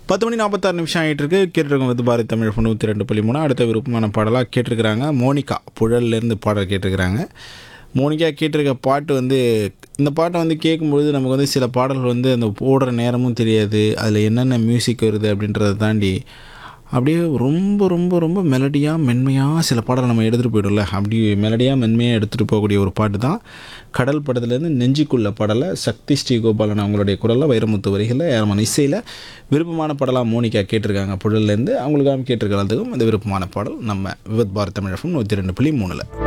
பத்து மணி நாற்பத்தாறு நிமிஷம் ஆகிட்டு இருக்கு கேட்டிருக்கோம் வித் பாரதி தமிழ் நூற்றி ரெண்டு புள்ளி மூணு அடுத்த விருப்பமான பாடலாக கேட்டிருக்கிறாங்க மோனிகா புழல்லேருந்து பாடல் கேட்டிருக்கிறாங்க மோனிகா கேட்டிருக்க பாட்டு வந்து இந்த பாட்டை வந்து கேட்கும்பொழுது நமக்கு வந்து சில பாடல்கள் வந்து அந்த போடுற நேரமும் தெரியாது அதில் என்னென்ன மியூசிக் வருது அப்படின்றத தாண்டி அப்படியே ரொம்ப ரொம்ப ரொம்ப மெலடியாக மென்மையாக சில பாடல் நம்ம எடுத்துகிட்டு போய்டும்ல அப்படி மெலடியாக மென்மையாக எடுத்துகிட்டு போகக்கூடிய ஒரு பாட்டு தான் கடல் படத்துலேருந்து நெஞ்சுக்குள்ள பாடலை சக்தி ஸ்ரீகோபாலன் அவங்களுடைய குரலில் வைரமுத்து வரிகளில் ஏரமான இசையில் விருப்பமான பாடலாக மோனிகா கேட்டிருக்காங்க புழல்லேருந்து அவங்களுக்காக கேட்டிருக்கிறதுக்கும் இந்த விருப்பமான பாடல் நம்ம விவத் பாரத் தமிழகம் நூற்றி ரெண்டு புள்ளி மூணில்